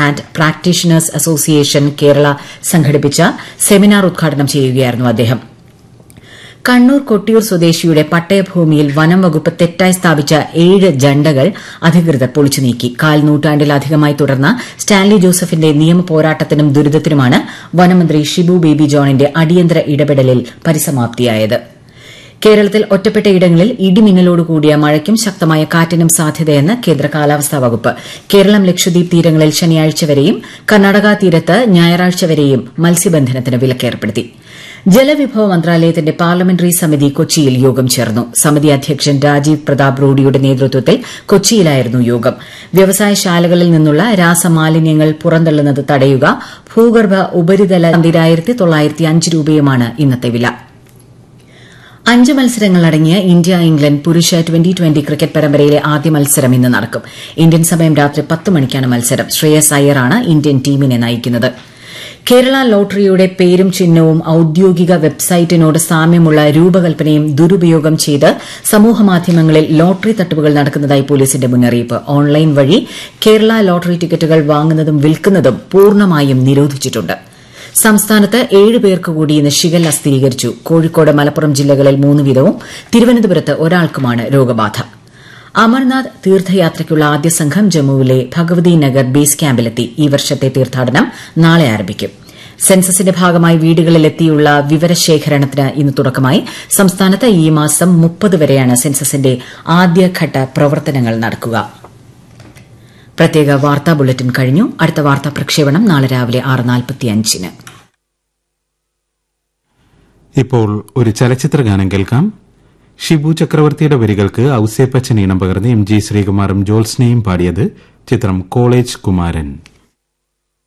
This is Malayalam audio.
ആന്റ് പ്രാക്ടീഷണേഴ്സ് അസോസിയേഷൻ കേരള സംഘടിപ്പിച്ച സെമിനാർ ഉദ്ഘാടനം ചെയ്യുകയായിരുന്നു അദ്ദേഹം കണ്ണൂർ കൊട്ടിയൂർ സ്വദേശിയുടെ പട്ടയഭൂമിയിൽ വനം വകുപ്പ് തെറ്റായി സ്ഥാപിച്ച ഏഴ് ജണ്ടകൾ അധികൃതർ പൊളിച്ചു നീക്കി കാൽ നൂറ്റാണ്ടിലധികമായി തുടർന്ന സ്റ്റാൻലി ജോസഫിന്റെ നിയമ പോരാട്ടത്തിനും ദുരിതത്തിനുമാണ് വനമന്ത്രി ഷിബു ബേബി ജോണിന്റെ അടിയന്തര ഇടപെടലിൽ പരിസമാപ്തിയായത് കേരളത്തിൽ ഒറ്റപ്പെട്ടയിടങ്ങളിൽ ഇടിമിന്നലോടുകൂടിയ മഴയ്ക്കും ശക്തമായ കാറ്റിനും സാധ്യതയെന്ന് കേന്ദ്ര കാലാവസ്ഥാ വകുപ്പ് കേരളം ലക്ഷദ്വീപ് തീരങ്ങളിൽ ശനിയാഴ്ച വരെയും കർണാടക തീരത്ത് ഞായറാഴ്ച വരെയും മത്സ്യബന്ധനത്തിന് വിലക്കേർപ്പെടുത്തി ജലവിഭവ മന്ത്രാലയത്തിന്റെ പാർലമെന്ററി സമിതി കൊച്ചിയിൽ യോഗം ചേർന്നു സമിതി അധ്യക്ഷൻ രാജീവ് പ്രതാപ് റൂഡിയുടെ നേതൃത്വത്തിൽ കൊച്ചിയിലായിരുന്നു യോഗം വ്യവസായശാലകളിൽ നിന്നുള്ള രാസമാലിന്യങ്ങൾ പുറന്തള്ളുന്നത് തടയുക ഭൂഗർഭ ഉപരിതല പന്തിരായിരത്തി തൊള്ളായിരത്തി അഞ്ച് രൂപയുമാണ് ഇന്നത്തെ വില അഞ്ച് മത്സരങ്ങളടങ്ങിയ ഇന്ത്യ ഇംഗ്ലണ്ട് പുരുഷ ട്വന്റി ട്വന്റി ക്രിക്കറ്റ് പരമ്പരയിലെ ആദ്യ മത്സരം ഇന്ന് നടക്കും ഇന്ത്യൻ സമയം രാത്രി പത്ത് മണിക്കാണ് മത്സരം ശ്രേയസ് അയ്യറാണ് ഇന്ത്യൻ ടീമിനെ നയിക്കുന്നത് കേരള ലോട്ടറിയുടെ പേരും ചിഹ്നവും ഔദ്യോഗിക വെബ്സൈറ്റിനോട് സാമ്യമുള്ള രൂപകൽപ്പനയും ദുരുപയോഗം ചെയ്ത് സമൂഹമാധ്യമങ്ങളിൽ ലോട്ടറി തട്ടിപ്പുകൾ നടക്കുന്നതായി പോലീസിന്റെ മുന്നറിയിപ്പ് ഓൺലൈൻ വഴി കേരള ലോട്ടറി ടിക്കറ്റുകൾ വാങ്ങുന്നതും വിൽക്കുന്നതും പൂർണ്ണമായും നിരോധിച്ചിട്ടുണ്ട് സംസ്ഥാനത്ത് ഏഴ് പേർക്ക് കൂടി ഇന്ന് ഷിഗല്ല സ്ഥിരീകരിച്ചു കോഴിക്കോട് മലപ്പുറം ജില്ലകളിൽ മൂന്ന് വീതവും തിരുവനന്തപുരത്ത് ഒരാൾക്കുമാണ് രോഗബാധ അമർനാഥ് തീർത്ഥയാത്രയ്ക്കുള്ള ആദ്യ സംഘം ജമ്മുവിലെ ഭഗവതി നഗർ ബേസ് ക്യാമ്പിലെത്തി ഈ വർഷത്തെ തീർത്ഥാടനം നാളെ ആരംഭിക്കും സെൻസസിന്റെ ഭാഗമായി വീടുകളിലെത്തിയുള്ള വിവരശേഖരണത്തിന് ഇന്ന് തുടക്കമായി സംസ്ഥാനത്ത് ഈ മാസം മുപ്പത് വരെയാണ് സെൻസസിന്റെ ആദ്യഘട്ട പ്രവർത്തനങ്ങൾ നടക്കുക പ്രത്യേക വാർത്താ ബുള്ളറ്റിൻ കഴിഞ്ഞു അടുത്ത വാർത്താ പ്രക്ഷേപണം നാളെ രാവിലെ ആറ് നാൽപ്പത്തിയഞ്ചിന് ഇപ്പോൾ ഒരു ചലച്ചിത്ര ഗാനം കേൾക്കാം ഷിബു ചക്രവർത്തിയുടെ വരികൾക്ക് ഔസേപ്പച്ചൻ ഈണം പകർന്ന് എം ജി ശ്രീകുമാറും ജോത്സ്നയും പാടിയത് ചിത്രം കോളേജ് കുമാരൻ